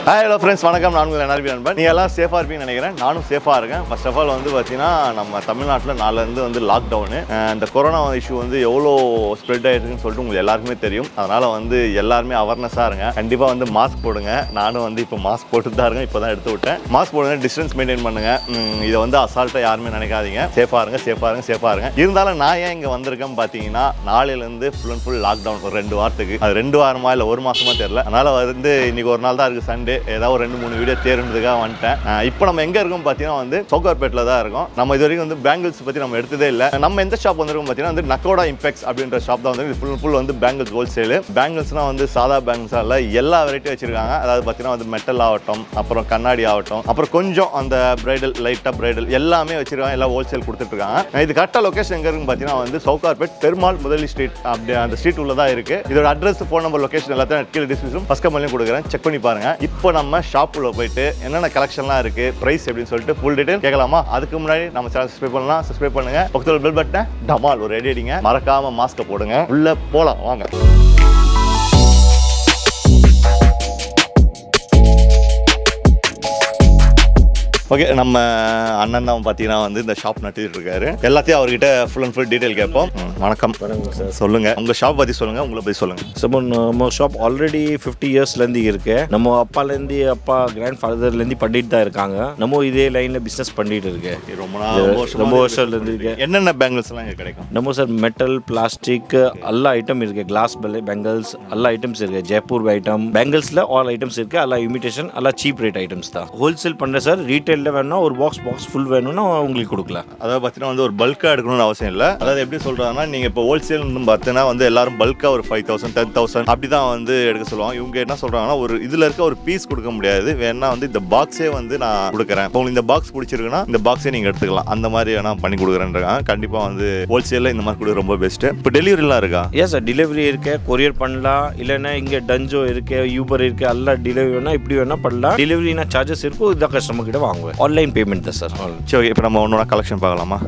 Hi hello friends வணக்கம் நான் உங்கள் என்ஆர்பி நண்பன் நீ எல்லாம் சேஃபாக இருப்பீங்கன்னு நினைக்கிறேன் நானும் சேஃபாக இருக்கேன் ஃபர்ஸ்ட் ஆஃப் ஆல் வந்து பார்த்தீங்கன்னா நம்ம தமிழ்நாட்டில் நாலுலேருந்து வந்து லாக்டவுனு இந்த கொரோனா இஷ்யூ வந்து எவ்வளோ ஸ்ப்ரெட் ஆகிருக்குன்னு சொல்லிட்டு உங்களுக்கு எல்லாருக்குமே தெரியும் அதனால் வந்து எல்லாருமே அவேர்னஸாக இருங்க கண்டிப்பாக வந்து மாஸ்க் போடுங்க நானும் வந்து இப்போ மாஸ்க் போட்டு தான் இருக்கேன் இப்போ தான் எடுத்து விட்டேன் மாஸ்க் போடுங்க டிஸ்டன்ஸ் மெயின்டைன் பண்ணுங்க ம், இதை வந்து அசால்ட்டாக யாருமே நினைக்காதீங்க சேஃபாக இருங்க சேஃபாக இருங்க சேஃபாக இருங்க இருந்தாலும் நான் ஏன் இங்கே வந்திருக்கேன் பார்த்தீங்கன்னா நாளையிலேருந்து ஃபுல் அண்ட் ஃபுல் லாக்டவுன் ஒரு ரெண்டு வாரத்துக்கு அது ரெண்டு வாரமா இல்லை ஒரு மாசமா தெரியல அதனால வந்து இன்னைக்கு ஒரு நாள் தான் இருக்கு சண்டே ஏதாவது ஒரு ரெண்டு மூணு வீடியோ தேர்ந்ததுக்காக வந்துட்டேன் அஹ் இப்போ நம்ம எங்க இருக்கோம் பார்த்தீங்கன்னா வந்து சோக்கார்பேட்டில் தான் இருக்கோம் நம்ம இது வரைக்கும் வந்து பேங்கிள்ஸ் பத்தி நம்ம எடுத்ததே இல்லை நம்ம எந்த ஷாப் வந்திருக்கோம் பார்த்தீங்கன்னா வந்து நக்கோடா இம்பெக்ஸ் அப்படின்ற ஷாப் தான் வந்து ஃபுல் ஃபுல் வந்து பேங்கிள்ஸ் ஹோல்சேல் பேங்கிள்ஸ்னா வந்து சாதா பேங்கிள்ஸாக இல்லை எல்லா வெரைட்டியும் வச்சிருக்காங்க அதாவது பார்த்தீங்கன்னா வந்து மெட்டல் ஆகட்டும் அப்புறம் கண்ணாடி ஆகட்டும் அப்புறம் கொஞ்சம் அந்த பிரைடல் லைட்டாக பிரைடல் எல்லாமே வச்சிருக்காங்க எல்லாம் ஹோல்சேல் கொடுத்துட்டு இருக்காங்க இது கரெக்டாக லொகேஷன் எங்க இருக்குன்னு பார்த்தீங்கன்னா வந்து சவுகார்பேட் பெருமாள் முதலி ஸ்ட்ரீட் அப்படி அந்த ஸ்ட்ரீட் உள்ள தான் இருக்கு இதோட அட்ரஸ் ஃபோன் நம்பர் லொகேஷன் எல்லாத்தையும் கீழே டிஸ்கிரிப்ஷன் ஃபஸ்ட் கம்பெனியும் கொடுக்குறேன் செக் பண்ணி பாருங்க இப்போ நம்ம ஷாப்புள்ள போயிட்டு என்னென்ன கலெக்ஷன்லாம் இருக்கு பிரைஸ் எப்படின்னு சொல்லிட்டு ஃபுல் டீடைல் கேட்கலாமா அதுக்கு முன்னாடி நம்ம சேனல் சப்ஸ்கிரைப் பண்ணலாம் சப்ஸ்கிரைப் பண்ணுங்க பக்கத்தில் பெல் பட்டனை டமால் ஒரு ரெடி அடிங்க மறக்காம மாஸ்க்கை போடுங்க உள்ள போலாம் வாங்க ஓகே நம்ம அண்ணன் தான் பார்த்தீங்கன்னா வந்து இந்த ஷாப் நட்டிட்டு இருக்காரு எல்லாத்தையும் அவர்கிட்ட ஃபுல் அண்ட் ஃபுல் டீடைல் கேட்போம் ம், வணக்கம் சார் சொல்லுங்க உங்க ஷாப் பத்தி சொல்லுங்க உங்களை பத்தி சொல்லுங்க நம்ம நம்ம ஷாப் ஆல்ரெடி ஃபிஃப்டி இயர்ஸ்லேருந்து இருக்கு நம்ம அப்பாலேருந்து அப்பா கிராண்ட் ஃபாதர்லேருந்து பண்ணிட்டு தான் இருக்காங்க நம்ம இதே லைனில் பிஸ்னஸ் பண்ணிட்டு இருக்கு ரொம்ப நாள் ரொம்ப வருஷமா ரொம்ப வருஷம்லேருந்து இருக்கு என்னென்ன பேங்கிள்ஸ் எல்லாம் இங்க கிடைக்கும் நம்ம சார் மெட்டல் பிளாஸ்டிக் எல்லா ஐட்டம் இருக்கு கிளாஸ் பெல் பெங்கல்ஸ் எல்லா ஐட்டம்ஸ் இருக்கு ஜெய்ப்பூர் ஐட்டம் பெங்கல்ஸில் ஆல் ஐட்டம்ஸ் இருக்கு எல்லா இமிடேஷன் எல்லாம் சீப் ரேட் ஐட்டம்ஸ் தான் ஹோல்சேல் பண்ணுற சார் ரீட்டைலில் வேணும்னா ஒரு பாக்ஸ் பாக்ஸ் ஃபுல் வேணும்னா உங்களுக்கு கொடுக்கலாம் அதாவது பார்த்தீங்கன்னா வந்து ஒரு பல்காக எடுக்கணும்னு அவசியம் இல்லை அதாவது எப்படி சொல்றாங்கன்னா நீங்க இப்போ ஹோல்சேல் பார்த்தீங்கன்னா வந்து எல்லாரும் பல்காக ஒரு ஃபைவ் தௌசண்ட் டென் தௌசண்ட் அப்படி தான் வந்து எடுக்க சொல்லுவாங்க இவங்க என்ன சொல்றாங்கன்னா ஒரு இதுல இருக்க ஒரு பீஸ் கொடுக்க முடியாது வேணா வந்து இந்த பாக்ஸே வந்து நான் கொடுக்குறேன் இப்போ உங்களுக்கு இந்த பாக்ஸ் பிடிச்சிருக்குன்னா இந்த பாக்ஸே நீங்க எடுத்துக்கலாம் அந்த மாதிரி வேணா பண்ணி கொடுக்குறேன்றாங்க கண்டிப்பா வந்து ஹோல்சேலில் இந்த மாதிரி கொடுக்க ரொம்ப பெஸ்ட் இப்போ டெலிவரிலாம் இருக்கா எஸ் சார் டெலிவரி இருக்கு கொரியர் பண்ணலாம் இல்லைன்னா இங்கே டஞ்சோ இருக்கு யூபர் இருக்கு எல்லாம் டெலிவரி வேணா இப்படி வேணா பண்ணலாம் டெலிவரினா சார்ஜஸ் இருக்கும் இதான் கஸ்டமர் கிட்ட வாங்குவேன் ஆன்லைன் பேமெண்ட் தான் சார் சரி ஓகே இப்போ நம்ம ஒன்றா கலெக்ஷன் பார்க்கலாமா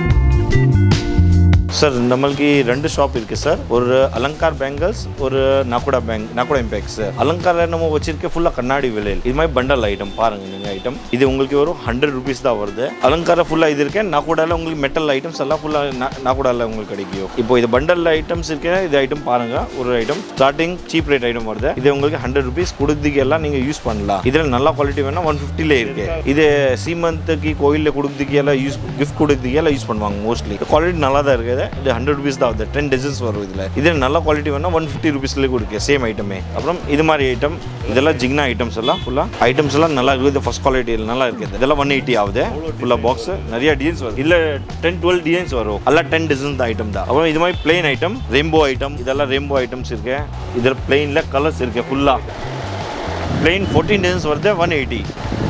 சார் நம்மளுக்கு ரெண்டு ஷாப் இருக்கு சார் ஒரு அலங்கார் பேங்கிள்ஸ் ஒரு நாக்குடா பேங்க் நாக்குடா இம்பேக்ஸ் அலங்கார்ல நம்ம வச்சிருக்க ஃபுல்லா கண்ணாடி விலையில் இது மாதிரி பண்டல் ஐட்டம் பாருங்க நீங்க ஐட்டம் இது உங்களுக்கு ஒரு ஹண்ட்ரட் ருபீஸ் தான் வருது அலங்கார ஃபுல்லா இது இருக்கு நாக்குடால உங்களுக்கு மெட்டல் ஐட்டம்ஸ் எல்லாம் ஃபுல்லா நாக்குடால உங்களுக்கு கிடைக்கும் இப்போ இது பண்டல் ஐட்டம்ஸ் இருக்கு இது ஐட்டம் பாருங்க ஒரு item starting cheap rate item வருது இது உங்களுக்கு ஹண்ட்ரட் ருபீஸ் கொடுத்துக்கு எல்லாம் நீங்க யூஸ் பண்ணலாம் இதுல நல்ல குவாலிட்டி வேணா ஒன் ஃபிஃப்டில இருக்கு இது சீமந்துக்கு கோயிலில் கொடுத்துக்கு எல்லாம் யூஸ் கிஃப்ட் கொடுத்துக்கு எல்லாம் யூஸ் பண்ணுவாங்க மோஸ்ட்லி குவாலிட்டி நல்லா தான் இருக்குது இது ஹண்ட்ரட் ருபீஸ் தான் ஆகுது டென் டெசன்ஸ் வரும் இதில் இது நல்ல குவாலிட்டி வேணா ஒன் ஃபிஃப்டி ருபீஸ்லேயே கொடுக்கு சேம் ஐட்டமே அப்புறம் இது மாதிரி ஐட்டம் இதெல்லாம் ஜிக்னா ஐட்டம்ஸ் எல்லாம் ஃபுல்லாக ஐட்டம்ஸ் எல்லாம் நல்லா இருக்குது ஃபர்ஸ்ட் குவாலிட்டி நல்லா இருக்குது இதெல்லாம் ஒன் எயிட்டி ஆகுது ஃபுல்லாக பாக்ஸ் நிறைய டிசைன்ஸ் வரும் இல்லை டென் டுவெல் டிசைன்ஸ் வரும் எல்லாம் டென் டிசைன்ஸ் ஐட்டம் தான் அப்புறம் இது மாதிரி பிளெயின் ஐட்டம் ரெயின்போ ஐட்டம் இதெல்லாம் ரெயின்போ ஐட்டம்ஸ் இருக்கு இதில் பிளெயினில் கலர்ஸ் இருக்கு ஃபுல்லாக பிளெயின் ஃபோர்டீன் டிசைன்ஸ் வருது one eighty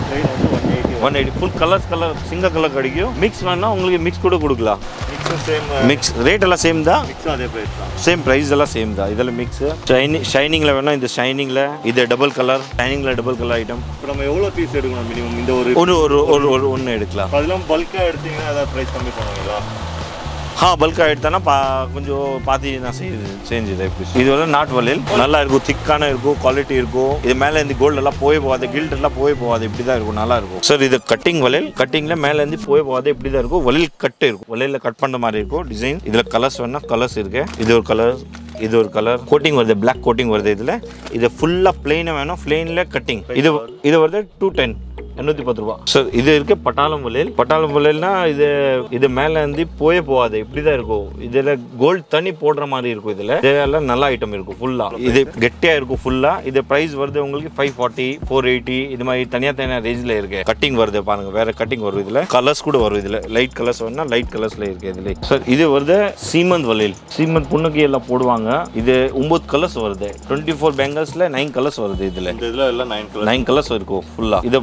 one eighty full colours colour single colour கிடைக்கும் மிக்ஸ் வேணா உங்களுக்கு மிக்ஸ் கூட கொடுக்கலாம் சேம் மிக்ஸ் ரேட் எல்லாம் சேம் தான் மிக்ஸும் அதே ப்ரைஸ் தான் சேம் ப்ரைஸ் எல்லாம் சேம் தான் இதில் மிக்ஸ் ஷைனிங் ஷைனிங்கில் வேணா இந்த ஷைனிங்கில் இது டபுள் கலர் ஷைனிங்கில் டபுள் கலர் ஐட்டம் இப்போ நம்ம எவ்வளோ பீஸ் எடுக்கணும் மினிமம் இந்த ஒரு ஒரு ஒரு ஒரு ஒரு ஒன்று எடுக்கலாம் அதெல்லாம் பல்காக எடுத்தீங்கன்னா ஏதாவது ப்ரைஸ் கம்மி பண்ணுவீங்களா ஆ பல்காக எடுத்தேன்னா பா கொஞ்சம் பார்த்து நான் செய்யுது செஞ்சது எப்படி இது வந்து நாட் வளையல் நல்லா இருக்கும் திக்கான இருக்கும் குவாலிட்டி இருக்கும் இது மேலே இருந்து கோல்டு எல்லாம் போய் போகாது கில்ட் எல்லாம் போய் போகாது இப்படி தான் இருக்கும் நல்லா இருக்கும் சார் இது கட்டிங் வளையல் கட்டிங்கில் மேலே இருந்து போய் போகாது இப்படி தான் இருக்கும் வளையல் கட்டு இருக்கும் வளையலில் கட் பண்ண மாதிரி இருக்கும் டிசைன் இதில் கலர்ஸ் வேணா கலர்ஸ் இருக்கு இது ஒரு கலர் இது ஒரு கலர் கோட்டிங் வருது பிளாக் கோட்டிங் வருது இதில் இது ஃபுல்லாக பிளெயினாக வேணும் பிளெயினில் கட்டிங் இது இது வருது டூ டென் எண்ணூற்றி பத்து ரூபா சார் இது இருக்கு பட்டாளம் வளையல் பட்டாளம் வளையல்னா இது இது மேலே இருந்து போயே போகாது இப்படி தான் இருக்கும் இதில் கோல்ட் தண்ணி போடுற மாதிரி இருக்கும் இதில் இதெல்லாம் நல்ல ஐட்டம் இருக்கும் ஃபுல்லாக இது கெட்டியாக இருக்கும் ஃபுல்லாக இது ப்ரைஸ் வருது உங்களுக்கு ஃபைவ் ஃபார்ட்டி ஃபோர் எயிட்டி இது மாதிரி தனியாக தனியாக ரேஞ்சில் இருக்கு கட்டிங் வருது பாருங்க வேற கட்டிங் வரும் இதில் கலர்ஸ் கூட வரும் இதில் லைட் கலர்ஸ் வேணா லைட் கலர்ஸில் இருக்கு இதில் சார் இது வருது சீமந்த் வளையல் சீமந்த் புண்ணுக்கு எல்லாம் போடுவாங்க இது ஒம்பது கலர்ஸ் வருது டுவெண்ட்டி ஃபோர் பேங்கல்ஸில் நைன் கலர்ஸ் வருது இதில் இந்த இதில் எல்லாம் நைன் கலர் நைன் கலர்ஸ் இருக்கும் ஃபுல்லாக இது மேக்ஸிமம்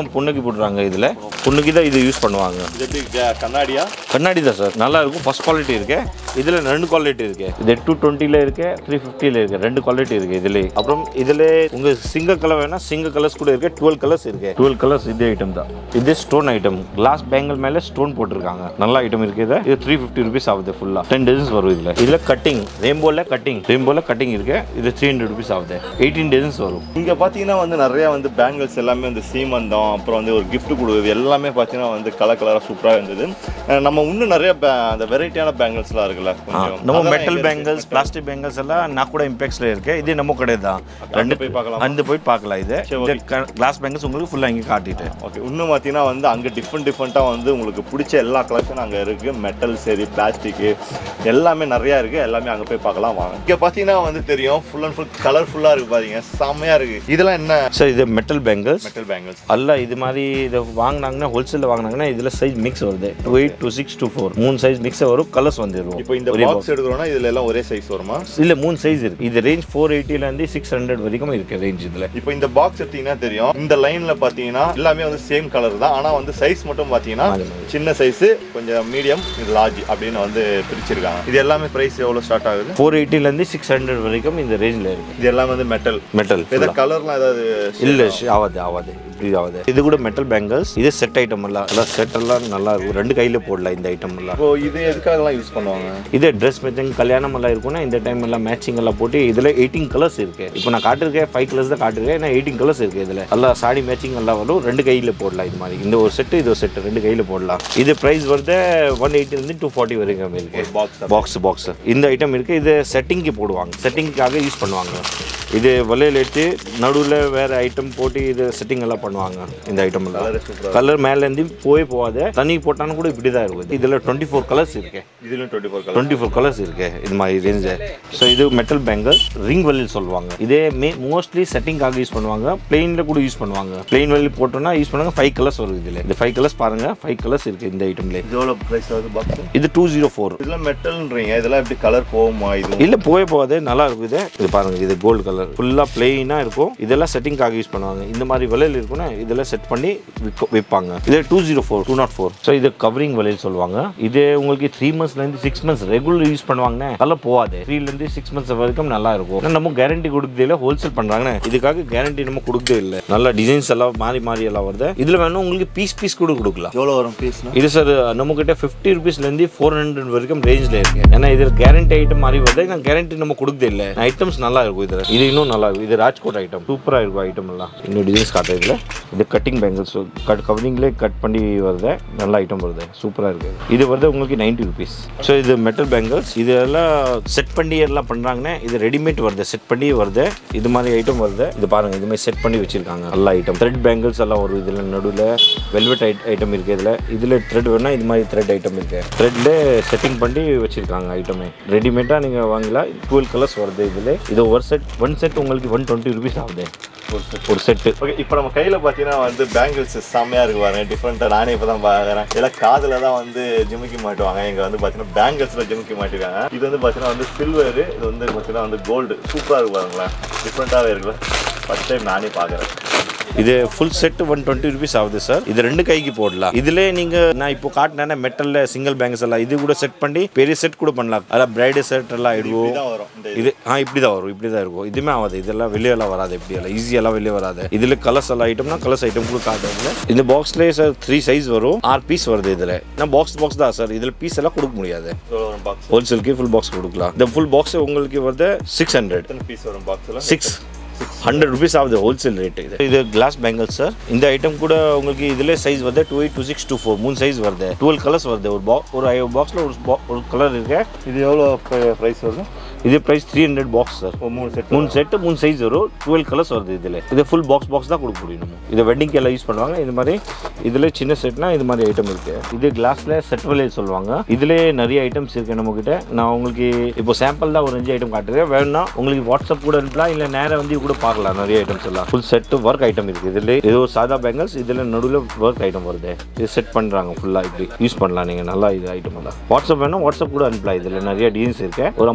எல்லாம் பொண்ணுக்கு போடுறாங்க இதில் பொண்ணுக்கு தான் இது யூஸ் பண்ணுவாங்க இது எப்படி க- கண்ணாடியா கண்ணாடி தான் சார் நல்லா இருக்கும் ஃபர்ஸ்ட் குவாலிட்டி இருக்கு இதில் ரெண்டு குவாலிட்டி இருக்கு இது டூ டுவெண்ட்டியில் இருக்கு த்ரீ ஃபிஃப்டியில் இருக்கு ரெண்டு குவாலிட்டி இருக்கு இதுல அப்புறம் இதில் உங்க சிங்கிள் கலர் வேணா சிங்கிள் கலர்ஸ் கூட இருக்கு டுவெல் கலர்ஸ் இருக்கு டுவெல் கலர்ஸ் இதே ஐட்டம் தான் இது ஸ்டோன் ஐட்டம் கிளாஸ் பேங்கிள் மேலே ஸ்டோன் போட்டிருக்காங்க நல்ல ஐட்டம் இருக்கு இது இது த்ரீ ஃபிஃப்டி ருபீஸ் ஆகுது ஃபுல்லாக டென் டேசன்ஸ் வரும் இதில் இதில் கட்டிங் ரெயின்போல கட்டிங் ரெயின்போல கட்டிங் இருக்கு இது த்ரீ ஹண்ட்ரட் ருபீஸ் ஆகுது எயிட்டீன் டேசன்ஸ் வரும் இங்க பாத்தீங்கன்னா வந்து நிறைய வந்து பேங்கிள்ஸ் எல்லாமே வந்து சீமந்தம் அப்புறம் வந்து ஒரு gift கொடுக்குறது எல்லாமே பாத்தீங்கன்னா வந்து கலர் கலரா சூப்பரா இருந்தது அஹ் நம்ம இன்னும் நிறைய ba- அந்த வெரைட்டியான பேங்கிள்ஸ்லாம் இருக்குல்ல கொஞ்சம் நம்ம அதெல்லாம் மெட்டல் எங்க இருக்கு? பேங்கிள்ஸ் பிளாஸ்டிக் பேங்கிள்ஸ் எல்லாம் நான் கூட இம்பேக்ஸ்ல இருக்கு இது நம்ம கடை தான் ரெண்டு போய் பார்க்கலாம் அந்த போய் பார்க்கலாம் இது சரி, இந்த கிளாஸ் பேங்கிள்ஸ் உங்களுக்கு ஃபுல்லாக இங்கே காட்டிட்டு ஓகே இன்னும் பார்த்தீங்கன்னா வந்து அங்கே டிஃப்ரெண்ட் டிஃப்ரெண்ட்டாக வந்து உங்களுக்கு பிடிச்ச எல்லா கலெக்ஷன் அங்கே இருக்குது மெட்டல் சரி பிளாஸ்டிக்கு எல்லாமே நிறையா இருக்குது எல்லாமே அங்கே போய் பார்க்கலாம் வாங்க இங்கே பார்த்தீங்கன்னா வந்து தெரியும் ஃபுல் அண்ட் ஃபுல் கலர்ஃபுல்லாக இருக்குது பாருங்க செம்மையாக இருக்குது இதெல்லாம் என்ன சார் இது மெட்டல் பேங்கிள்ஸ் மெட்டல் பேங்கிள்ஸ் அல்ல இது மாதிரி இதை வாங்கினாங்கன்னா ஹோல்சேலில் வாங்கினாங்கன்னா இதில் சைஸ் மிக்ஸ் வருது two eight two six two four மூணு சைஸ் மிக்ஸ் வரும் கலர்ஸ் வந்துடும் இப்போ இந்த பாக்ஸ் எடுக்கிறோம்னா இதில் எல்லாம் ஒரே சைஸ் வருமா இல்லை மூணு சைஸ் இருக்கு இது ரேஞ்ச் ஃபோர் எயிட்டிலேருந்து சிக்ஸ் ஹண்ட்ரட் வரைக்கும் இருக்கு ரேஞ்ச் இதில் இப்போ இந்த பாக்ஸ் எடுத்தீங்கன்னா தெரியும் இந்த லைன்ல பார்த்தீங்கன்னா எல்லாமே வந்து சேம் கலர் தான் ஆனால் வந்து சைஸ் மட்டும் பார்த்தீங்கன்னா அது மாதிரி. சின்ன சைஸ் கொஞ்சம் மீடியம் இது லார்ஜ் அப்படின்னு வந்து பிரிச்சிருக்காங்க இது எல்லாமே பிரைஸ் எவ்வளோ ஸ்டார்ட் ஆகுது ஃபோர் எயிட்டிலேருந்து சிக்ஸ் ஹண்ட்ரட் வரைக்கும் இந்த ரேஞ்சில் இருக்கு இது எல்லாமே வந்து மெட்டல் மெட்டல் ஏதாவது கலர்லாம் ஏதாவது இல்ல ஷ்- ஆகாது ஆகாது இப்படி ஆகாது இது கூட மெட்டல் பேங்கிள்ஸ் இது செட் ஐட்டம் எல்லாம் எல்லாம் செட் எல்லாம் நல்லா இருக்கும் ரெண்டு கையில போடலாம் இந்த ஐட்டம் எல்லாம் இப்போ இது எதுக்காகலாம் யூஸ் பண்ணுவாங்க இதே ட்ரெஸ் மேட்சிங் கல்யாணம் எல்லாம் இருக்கும்னா இந்த டைம் எல்லாம் மேட்சிங் எல்லாம் போட்டு இதுல எயிட்டீன் கலர்ஸ் இருக்கு இப்போ நான் காட்டிருக்கேன் ஃபைவ் கலர்ஸ் தான் காட்டிருக்கேன் ஏன்னா எயிட்டீன் கலர்ஸ் இருக்கு இதுல எல்லாம் சாடி மேட்சிங் எல்லாம் வரும் ரெண்டு கையில போடலாம் இது மாதிரி இந்த ஒரு செட்டு இது ஒரு செட்டு ரெண்டு கையில போடலாம் இது பிரைஸ் வருது ஒன் இருந்து டூ ஃபார்ட்டி வரைக்கும் இருக்கு பாக்ஸ் பாக்ஸ் பாக்ஸ் இந்த ஐட்டம் இருக்கு இது செட்டிங்க்கு போடுவாங்க செட்டிங்க்காக யூஸ் பண்ணுவாங்க இது வலையில் எடுத்து நடுவில் வேற ஐட்டம் போட்டு இது செட்டிங் எல்லாம் பண்ணுவாங்க இந்த ஐட்டம் எல்லாம் கலர் சூப்பராக கலர் மேலேருந்து போய் போகாது தண்ணி போட்டாலும் கூட இப்படி தான் இருக்கும் இதில் டுவெண்ட்டி ஃபோர் கலர்ஸ் இருக்கு இதுலயும் twenty four colour twenty four colours இருக்கு இது மாதிரி ரேஞ்சு ஸோ இது மெட்டல் பேங்கிள் ரிங் வலில் சொல்லுவாங்க இதே மே மோஸ்ட்லி செட்டிங்காக யூஸ் பண்ணுவாங்க பிளெயினில் கூட யூஸ் பண்ணுவாங்க பிளெயின் வலி போட்டோம்னா யூஸ் பண்ணுவாங்க ஃபைவ் கலர்ஸ் வரும் இதில் இந்த ஃபைவ் கலர்ஸ் பாருங்க ஃபைவ் கலர்ஸ் இருக்கு இந்த ஐட்டம்ல இது எவ்வளோ ப்ரைஸ் ஆகுது பாக்ஸ் இது டூ ஜீரோ ஃபோர் இதெல்லாம் மெட்டல்ன்றீங்க இதெல்லாம் எப்படி கலர் போகுமா இது இல்ல போய் போகாது நல்லா இருக்கும் இது இது பாருங்க இது கோல்டு கலர் ஃபுல்லா பிளெயினா இருக்கும் இதெல்லாம் செட்டிங்காக யூஸ் பண்ணுவாங்க இந்த மாதிரி விலையில் இருக்கும்னா இதெல்லாம் செட் பண்ணி விற்க- விற்பாங்க இது two zero four two naught four so இது கவரிங் விலையில் சொல்லுவாங்க இது உங்களுக்கு த்ரீ மந்த்ஸ்லேருந்து சிக்ஸ் மந்த்ஸ் ரெகுலர் யூஸ் பண்ணுவாங்கன்னு நல்லா போகாது த்ரீலேருந்து சிக்ஸ் மந்த்ஸ் வரைக்கும் நல்லா இருக்கும் ஆனா நம்ம கேரண்டி கொடுக்குறதே இல்லை ஹோல்சேல் பண்ணுறாங்கன்னு இதுக்காக கேரண்டி நம்ம கொடுக்கவே இல்லை நல்லா டிசைன்ஸ் எல்லாம் மாறி மாறி எல்லாம் வருது இதில் வேணும் உங்களுக்கு பீஸ் பீஸ் கூட கொடுக்கலாம் எவ்வளோ வரும் பீஸ்னா இது சார் நம்ம கிட்ட ஃபிஃப்டி ருபீஸ்லேருந்து ஃபோர் ஹண்ட்ரட் வரைக்கும் ரேஞ்சில் இருக்கு ஏன்னா இதில் கேரண்டி ஐட்டம் மாதிரி வருது நான் கேரண்டி நம்ம கொடுக்கவே இல்லை ஐட்டம்ஸ் நல்லா இருக்கும் இதில் இது இன்னும் நல்லா இருக்கும் இது ராஜ்கோட் ஐட்டம் சூப்பராக இருக்கும் ஐட்டம் எல்லாம் இன்னும் டிசைன்ஸ் காட்டுறதுல இது கட்டிங் பேங்கிள்ஸ் கட் கவரிங்லேயே கட் பண்ணி வருது நல்ல ஐட்டம் வருது சூப்பராக இருக்கு இது வருது உங்களுக்கு நைன்ட்டி ருபீஸ் ஸோ இது மெட்டல் பேங்கிள்ஸ் இதெல்லாம் செட் பண்ணி எல்லாம் பண்ணுறாங்கன்னா இது ரெடிமேட் வருது செட் பண்ணி வருது இது மாதிரி ஐட்டம் வருது இது பாருங்க இது மாதிரி செட் பண்ணி வச்சிருக்காங்க நல்ல ஐட்டம் த்ரெட் பேங்கிள்ஸ் எல்லாம் வரும் இதில் நடுவில் வெல்வெட் ஐட்டம் இருக்கு இதில் இதில் த்ரெட் வேணா இது மாதிரி த்ரெட் ஐட்டம் இருக்கு த்ரெட்ல செட்டிங் பண்ணி வச்சிருக்காங்க ஐட்டமே ரெடிமேடாக நீங்கள் வாங்கலாம் டுவெல் கலர்ஸ் வருது இதில் இது ஒரு செட் ஒன் செட் உங்களுக்கு ஒன் டுவெண்ட்டி ருபீஸ் ஆகுது ஒரு செட்டு ஓகே இப்போ நம்ம கையில் பார்த்தீங்கன்னா வந்து பேங்கிள்ஸ் செம்மையாக இருக்கு பாருங்க டிஃப்ரெண்ட்டாக நானே இப்போ தான் பார்க்குறேன் எல்லாம் காதில் தான் வந்து ஜிமிக்கி மாட்டுவாங்க இங்கே வந்து பார்த்தீங்கன்னா பேங்கிள்ஸில் ஜிமிக்கி மாட்டிருக்காங்க இது வந்து பார்த்தீங்கன்னா வந்து சில்வர் இது வந்து பார்த்தீங்கன்னா வந்து கோல்டு சூப்பராக இருக்கு பாருங்களேன் டிஃப்ரெண்ட்டாகவே இருக்குல்ல ஃபஸ்ட் டைம் நானே பார்க்குறேன் இது full set one twenty rupees ஆகுது சார் இது ரெண்டு கைக்கு போடலாம் இதுல நீங்க நான் இப்போ காட்டினேன் மெட்டல்ல சிங்கிள் பேங்க்ஸ் எல்லாம் இது கூட செட் பண்ணி பெரிய செட் கூட பண்ணலாம் அதான் பிரைடு செட் எல்லாம் இடுவோம் இதான் வரும் இந்த இது ஆ இப்படி தான் வரும் இப்படி தான் இருக்கும் இதுவுமே ஆகாது இதெல்லாம் வெளியெல்லாம் வராது இப்படி எல்லாம் ஈஸியெல்லாம் வெளியே வராது இதில் கலர்ஸ் எல்லாம் ஐட்டம்னா கலர்ஸ் ஐட்டம் கூட காட்டுறதுல இந்த பாக்ஸ்லேயே சார் த்ரீ சைஸ் வரும் ஆறு பீஸ் வருது இதில் நான் பாக்ஸ் பாக்ஸ் தான் சார் இதில் பீஸ் எல்லாம் கொடுக்க முடியாது எவ்வளோ வரும் பாக்ஸ் ஹோல்சேலுக்கு ஃபுல் பாக்ஸ் கொடுக்கலாம் இந்த ஃபுல் பாக்ஸ் உங்களுக்கு வருது சிக்ஸ் ஹண்ட்ரட் எத்தனை பீஸ் வரும் பாக்ஸில் சிக்ஸ் ஹண்ட்ரட் ருபீஸ் ஆகுது ஹோல்சேல் ரேட் இது இது கிளாஸ் பேங்கிள் சார் இந்த ஐட்டம் கூட உங்களுக்கு இதில் சைஸ் வருது two eight two six two four மூணு சைஸ் வருது டுவெல் கலர்ஸ் வருது ஒரு பாக்ஸ் ஒரு பாக்ஸில் ஒரு bo- ஒரு கலர் இருக்கு இது எவ்வளோ ப்ரைஸ் வருது இது price three hundred box sir ஒரு மூணு செட் மூணு செட்டு மூணு சைஸ் வரும் டுவெல் கலர்ஸ் வருது இதில் இது ஃபுல் பாக்ஸ் பாக்ஸ் தான் கொடுக்க முடியும் நம்ம இதை வெட்டிங்க்கு எல்லாம் யூஸ் பண்ணுவாங்க இது மாதிரி இதில் சின்ன செட்னா இது மாதிரி ஐட்டம் இருக்கு இது கிளாஸில் செட் விலையில் சொல்லுவாங்க இதிலே நிறைய ஐட்டம்ஸ் இருக்கு நம்ம கிட்ட நான் உங்களுக்கு இப்போ சாம்பிள் தான் ஒரு அஞ்சு ஐட்டம் காட்டுறேன் வேணும்னா உங்களுக்கு வாட்ஸ்அப் கூட அனுப்பலாம் இல்லை நேராக வந்து கூட பார்க்கலாம் நிறைய ஐட்டம்ஸ் எல்லாம் ஃபுல் செட்டு ஒர்க் ஐட்டம் இருக்கு இதில் இது ஒரு சாதா பேங்கிள்ஸ் இதில் நடுவில் ஒர்க் ஐட்டம் வருது இது செட் பண்ணுறாங்க ஃபுல்லாக இப்படி யூஸ் பண்ணலாம் நீங்கள் நல்லா இது ஐட்டம் எல்லாம் வாட்ஸ்அப் வேணும் வாட்ஸ்அப் கூட அனுப்பலாம் இதில் நிறைய டிசைன்ஸ் இருக்கு ஒரு ஐம்பது டிசைன்ஸ்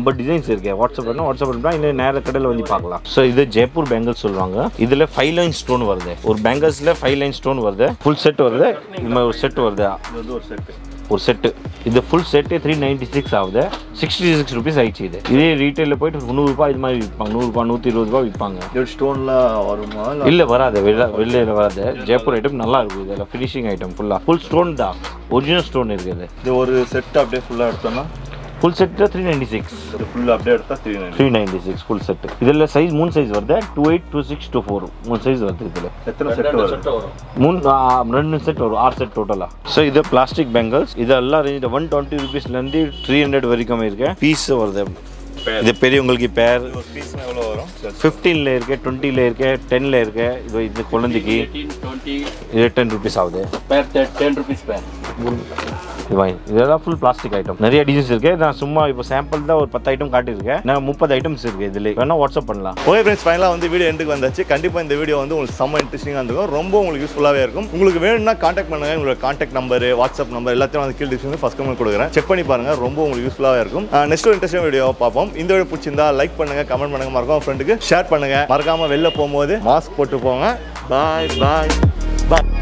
இருக்கு வாட்ஸ்அப் பண்ணா வாட்ஸ்அப் பண்ணா இல்லை நேர கடையில் வந்து பார்க்கலாம் ஸோ இது ஜெய்ப்பூர் பேங்கிள்ஸ் சொல்லுவாங்க இதில் ஃபைவ் லைன் ஸ்டோன் வருது ஒரு பேங்கிள்ஸில் ஃபைவ் லைன் ஸ்டோன் வருது ஃபுல் செட் வருது இது மாதிரி ஒரு செட் வருது இது வந்து ஒரு செட்டு ஒரு செட்டு இது full set three ninety six ஆகுது சிக்ஸ்டி சிக்ஸ் ருபீஸ் ஆயிடுச்சு இது இதே ரீட்டைலில் போயிட்டு நூறுரூபா இது மாதிரி விற்பாங்க நூறுரூபா நூற்றி இருபது ரூபா விற்பாங்க இது ஸ்டோன்லாம் வருமா இல்லை இல்லை வராது வெளில வெளியில் வராது ஜெய்ப்பூர் ஐட்டம் நல்லா இருக்கும் இதில் ஃபினிஷிங் ஐட்டம் ஃபுல்லாக ஃபுல் ஸ்டோன் தான் ஒரிஜினல் ஸ்டோன் இருக்குது இது ஒரு செட் அப்படியே ஃபுல்லாக எடுத்தோம்னா full set three ninety six இது ஃபுல்லாக அப்படியே எடுத்தா three nine three ninety six full set இதில் சைஸ் மூணு சைஸ் வருது two eight two six two four மூணு சைஸ் வருது இதில் எத்தனை செட் வரும் மூணு ஆ, ரெண்டு செட் வரும் ஆறு செட் டோட்டலாக ஸோ இது பிளாஸ்டிக் பேங்கிள்ஸ் இதெல்லாம் ரேஞ்ச் ஒன் டுவெண்ட்டி ருபீஸ்லேருந்து த்ரீ ஹண்ட்ரட் வரைக்கும் இருக்கு பீஸ் வருது இது பெரியவங்களுக்கு பேர் ஒரு பீஸ் எவ்வளோ வரும் ஃபிஃப்டீனில் இருக்கு டுவெண்ட்டியில் இருக்கு டென்னில் இருக்கு இது இது குழந்தைக்கு 18, 20 இது டென் ருபீஸ் ஆகுது per 10 rupees per. இது வாங்கி இதெல்லாம் ஃபுல் பிளாஸ்டிக் ஐட்டம் நிறைய டிசைன்ஸ் இருக்கு நான் சும்மா இப்போ சாம்பிள் தான் ஒரு பத்து ஐட்டம் காட்டியிருக்கேன் நான் முப்பது ஐட்டம்ஸ் இருக்கு இதில் வேணா வாட்ஸ்அப் பண்ணலாம் ஓகே ஃப்ரெண்ட்ஸ் ஃபைனலாக வந்து வீடியோ எண்டுக்கு வந்தாச்சு கண்டிப்பாக இந்த வீடியோ வந்து உங்களுக்கு செம்ம இன்ட்ரெஸ்டிங்காக இருந்திருக்கும் ரொம்ப உங்களுக்கு யூஸ்ஃபுல்லாகவே இருக்கும் உங்களுக்கு வேணும்னா காண்டாக்ட் பண்ணுங்க உங்களோட காண்டாக்ட் நம்பர் வாட்ஸ்அப் நம்பர் எல்லாத்தையும் வந்து கீழ் டிஸ்கிரிப்ஷன் ஃபஸ்ட் கமெண்ட் கொடுக்குறேன் செக் பண்ணி பாருங்க ரொம்ப உங்களுக்கு யூஸ்ஃபுல்லாக இருக்கும் நெக்ஸ்ட் ஒரு இன்ட்ரெஸ்டிங் வீடியோ பார்ப்போம் இந்த வீடியோ பிடிச்சிருந்தா லைக் பண்ணுங்க கமெண்ட் பண்ணுங்க மறக்காம ஃப்ரெண்டுக்கு ஷேர் பண்ணுங்க மறக்காம வெளில போகும்போது மாஸ்க் போட்டு போங்க பாய் பாய் பாய்